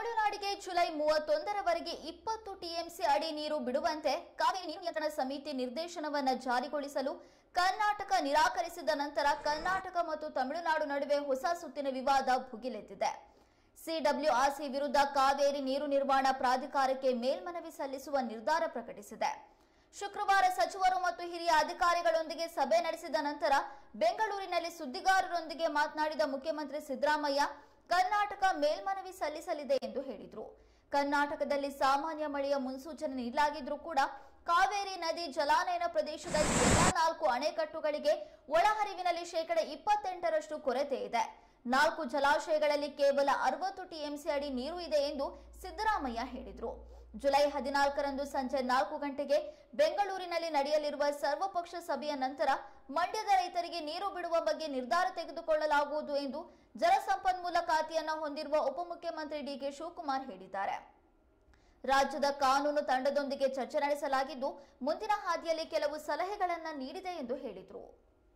ತಮಿಳುನಾಡಿಗೆ ಜುಲೈ ಮೂವತ್ತೊಂದರವರೆಗೆ ಇಪ್ಪತ್ತು ಟಿಎಂಸಿ ಅಡಿ ನೀರು ಬಿಡುವಂತೆ ಕಾವೇರಿ ನೀರು ನಿಯಂತ್ರಣ ಸಮಿತಿ ನಿರ್ದೇಶನವನ್ನ ಜಾರಿಗೊಳಿಸಲು ಕರ್ನಾಟಕ ನಿರಾಕರಿಸಿದ ನಂತರ ಕರ್ನಾಟಕ ಮತ್ತು ತಮಿಳುನಾಡು ನಡುವೆ ಹೊಸ ಸುತ್ತಿನ ವಿವಾದ ಭುಗಿಲೆದ್ದಿದೆ ಸಿಡಬ್ಲ್ಯೂಆರ್ಸಿ ವಿರುದ್ಧ ಕಾವೇರಿ ನೀರು ನಿರ್ವಹಣಾ ಪ್ರಾಧಿಕಾರಕ್ಕೆ ಮೇಲ್ಮನವಿ ಸಲ್ಲಿಸುವ ನಿರ್ಧಾರ ಪ್ರಕಟಿಸಿದೆ ಶುಕ್ರವಾರ ಸಚಿವರು ಮತ್ತು ಹಿರಿಯ ಅಧಿಕಾರಿಗಳೊಂದಿಗೆ ಸಭೆ ನಡೆಸಿದ ನಂತರ ಬೆಂಗಳೂರಿನಲ್ಲಿ ಸುದ್ದಿಗಾರರೊಂದಿಗೆ ಮಾತನಾಡಿದ ಮುಖ್ಯಮಂತ್ರಿ ಸಿದ್ದರಾಮಯ್ಯ ಕರ್ನಾಟಕ ಮೇಲ್ಮನವಿ ಸಲ್ಲಿಸಲಿದೆ ಎಂದು ಹೇಳಿದರು ಕರ್ನಾಟಕದಲ್ಲಿ ಸಾಮಾನ್ಯ ಮಳೆಯ ಮುನ್ಸೂಚನೆ ನೀಡಲಾಗಿದ್ರೂ ಕೂಡ ಕಾವೇರಿ ನದಿ ಜಲಾನಯನ ಪ್ರದೇಶದ ಎಲ್ಲಾ ನಾಲ್ಕು ಅಣೆಕಟ್ಟುಗಳಿಗೆ ಒಳಹರಿವಿನಲ್ಲಿ ಶೇಕಡ ಇಪ್ಪತ್ತೆಂಟರಷ್ಟು ಕೊರತೆ ಇದೆ ನಾಲ್ಕು ಜಲಾಶಯಗಳಲ್ಲಿ ಕೇವಲ ಅರವತ್ತು ಟಿಎಂಸಿ ಅಡಿ ನೀರು ಇದೆ ಎಂದು ಸಿದ್ದರಾಮಯ್ಯ ಹೇಳಿದರು ಜುಲೈ ಹದಿನಾಲ್ಕರಂದು ಸಂಜೆ ನಾಲ್ಕು ಗಂಟೆಗೆ ಬೆಂಗಳೂರಿನಲ್ಲಿ ನಡೆಯಲಿರುವ ಸರ್ವಪಕ್ಷ ಸಭೆಯ ನಂತರ ಮಂಡ್ಯದ ರೈತರಿಗೆ ನೀರು ಬಿಡುವ ಬಗ್ಗೆ ನಿರ್ಧಾರ ತೆಗೆದುಕೊಳ್ಳಲಾಗುವುದು ಎಂದು ಜಲಸಂಪನ್ಮೂಲ ಖಾತೆಯನ್ನ ಹೊಂದಿರುವ ಉಪಮುಖ್ಯಮಂತ್ರಿ ಡಿಕೆ ಶಿವಕುಮಾರ್ ಹೇಳಿದ್ದಾರೆ ರಾಜ್ಯದ ಕಾನೂನು ತಂಡದೊಂದಿಗೆ ಚರ್ಚೆ ನಡೆಸಲಾಗಿದ್ದು ಮುಂದಿನ ಹಾದಿಯಲ್ಲಿ ಕೆಲವು ಸಲಹೆಗಳನ್ನ ನೀಡಿದೆ ಎಂದು ಹೇಳಿದರು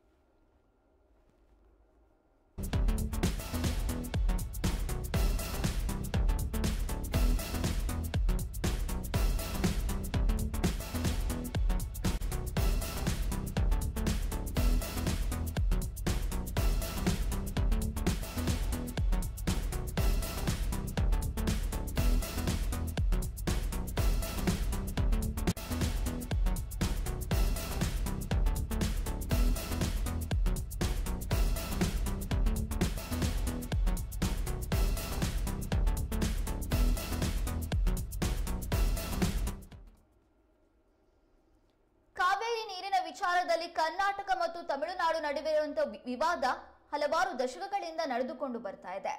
ಕಾವೇರಿ ನೀರಿನ ವಿಚಾರದಲ್ಲಿ ಕರ್ನಾಟಕ ಮತ್ತು ತಮಿಳುನಾಡು ನಡುವೆ ಇರುವಂತಹ ವಿ- ವಿವಾದ ಹಲವಾರು ದಶಕಗಳಿಂದ ನಡೆದುಕೊಂಡು ಬರ್ತಾ ಇದೆ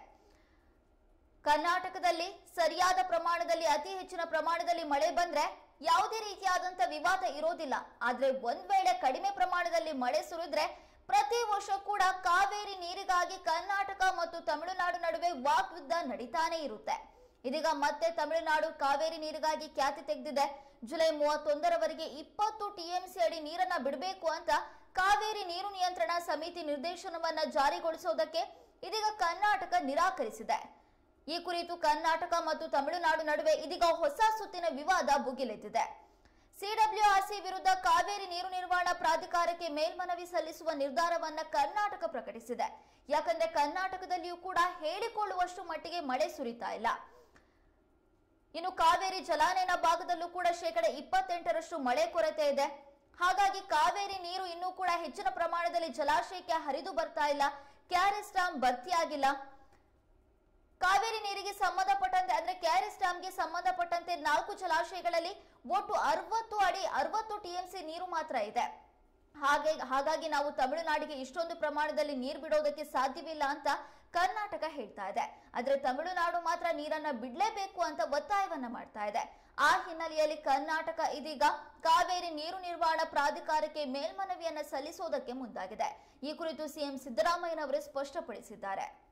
ಕರ್ನಾಟಕದಲ್ಲಿ ಸರಿಯಾದ ಪ್ರಮಾಣದಲ್ಲಿ ಅತಿ ಹೆಚ್ಚಿನ ಪ್ರಮಾಣದಲ್ಲಿ ಮಳೆ ಬಂದ್ರೆ ಯಾವುದೇ ರೀತಿಯಾದಂತ ವಿವಾದ ಇರೋದಿಲ್ಲ ಆದ್ರೆ ಒಂದ್ ವೇಳೆ ಕಡಿಮೆ ಪ್ರಮಾಣದಲ್ಲಿ ಮಳೆ ಸುರಿದ್ರೆ ಪ್ರತಿ ವರ್ಷ ಕೂಡ ಕಾವೇರಿ ನೀರಿಗಾಗಿ ಕರ್ನಾಟಕ ಮತ್ತು ತಮಿಳುನಾಡು ನಡುವೆ ವಾಗ್ಯುದ್ಧ ನಡೀತಾನೆ ಇರುತ್ತೆ ಇದೀಗ ಮತ್ತೆ ತಮಿಳುನಾಡು ಕಾವೇರಿ ನೀರಿಗಾಗಿ ಖ್ಯಾತಿ ತೆಗೆದಿದೆ ಜುಲೈ ಮೂವತ್ತೊಂದರವರೆಗೆ ಇಪ್ಪತ್ತು ಟಿಎಂಸಿ ಅಡಿ ನೀರನ್ನ ಬಿಡಬೇಕು ಅಂತ ಕಾವೇರಿ ನೀರು ನಿಯಂತ್ರಣ ಸಮಿತಿ ನಿರ್ದೇಶನವನ್ನ ಜಾರಿಗೊಳಿಸೋದಕ್ಕೆ ಇದೀಗ ಕರ್ನಾಟಕ ನಿರಾಕರಿಸಿದೆ ಈ ಕುರಿತು ಕರ್ನಾಟಕ ಮತ್ತು ತಮಿಳುನಾಡು ನಡುವೆ ಇದೀಗ ಹೊಸ ಸುತ್ತಿನ ವಿವಾದ ಭುಗಿಲೆದ್ದಿದೆ ಸಿಡಬ್ಲ್ಯೂಆರ್ಸಿ ವಿರುದ್ಧ ಕಾವೇರಿ ನೀರು ನಿರ್ವಹಣಾ ಪ್ರಾಧಿಕಾರಕ್ಕೆ ಮೇಲ್ಮನವಿ ಸಲ್ಲಿಸುವ ನಿರ್ಧಾರವನ್ನ ಕರ್ನಾಟಕ ಪ್ರಕಟಿಸಿದೆ ಯಾಕಂದ್ರೆ ಕರ್ನಾಟಕದಲ್ಲಿಯೂ ಕೂಡ ಹೇಳಿಕೊಳ್ಳುವಷ್ಟು ಮಟ್ಟಿಗೆ ಮಳೆ ಸುರಿತಾ ಇಲ್ಲ ಇನ್ನು ಕಾವೇರಿ ಜಲಾನಯನ ಭಾಗದಲ್ಲೂ ಕೂಡ ಶೇಕಡ ಇಪ್ಪತ್ತೆಂಟರಷ್ಟು ಮಳೆ ಕೊರತೆ ಇದೆ ಹಾಗಾಗಿ ಕಾವೇರಿ ನೀರು ಇನ್ನೂ ಕೂಡ ಹೆಚ್ಚಿನ ಪ್ರಮಾಣದಲ್ಲಿ ಜಲಾಶಯಕ್ಕೆ ಹರಿದು ಬರ್ತಾ ಇಲ್ಲ ಕ್ಯಾರೆಸ್ ಡ್ಯಾಮ್ ಭರ್ತಿಯಾಗಿಲ್ಲ ಕಾವೇರಿ ನೀರಿಗೆ ಸಂಬಂಧಪಟ್ಟಂತೆ ಅಂದ್ರೆ ಕೆಆರ್ಎಸ್ ಡ್ಯಾಮ್ಗೆ ಸಂಬಂಧಪಟ್ಟಂತೆ ನಾಲ್ಕು ಜಲಾಶಯಗಳಲ್ಲಿ ಒಟ್ಟು ಅರವತ್ತು ಅಡಿ ಅರವತ್ತು ಟಿಎಂಸಿ ನೀರು ಮಾತ್ರ ಇದೆ ಹಾಗೆ ಹಾಗಾಗಿ ನಾವು ತಮಿಳುನಾಡಿಗೆ ಇಷ್ಟೊಂದು ಪ್ರಮಾಣದಲ್ಲಿ ನೀರು ಬಿಡೋದಕ್ಕೆ ಸಾಧ್ಯವಿಲ್ಲ ಅಂತ ಕರ್ನಾಟಕ ಹೇಳ್ತಾ ಇದೆ ಆದ್ರೆ ತಮಿಳುನಾಡು ಮಾತ್ರ ನೀರನ್ನ ಬಿಡ್ಲೇಬೇಕು ಅಂತ ಒತ್ತಾಯವನ್ನ ಮಾಡ್ತಾ ಇದೆ ಆ ಹಿನ್ನೆಲೆಯಲ್ಲಿ ಕರ್ನಾಟಕ ಇದೀಗ ಕಾವೇರಿ ನೀರು ನಿರ್ವಹಣಾ ಪ್ರಾಧಿಕಾರಕ್ಕೆ ಮೇಲ್ಮನವಿಯನ್ನ ಸಲ್ಲಿಸೋದಕ್ಕೆ ಮುಂದಾಗಿದೆ ಈ ಕುರಿತು ಸಿಎಂ ಸಿದ್ದರಾಮಯ್ಯನವರು ಸ್ಪಷ್ಟಪಡಿಸಿದ್ದಾರೆ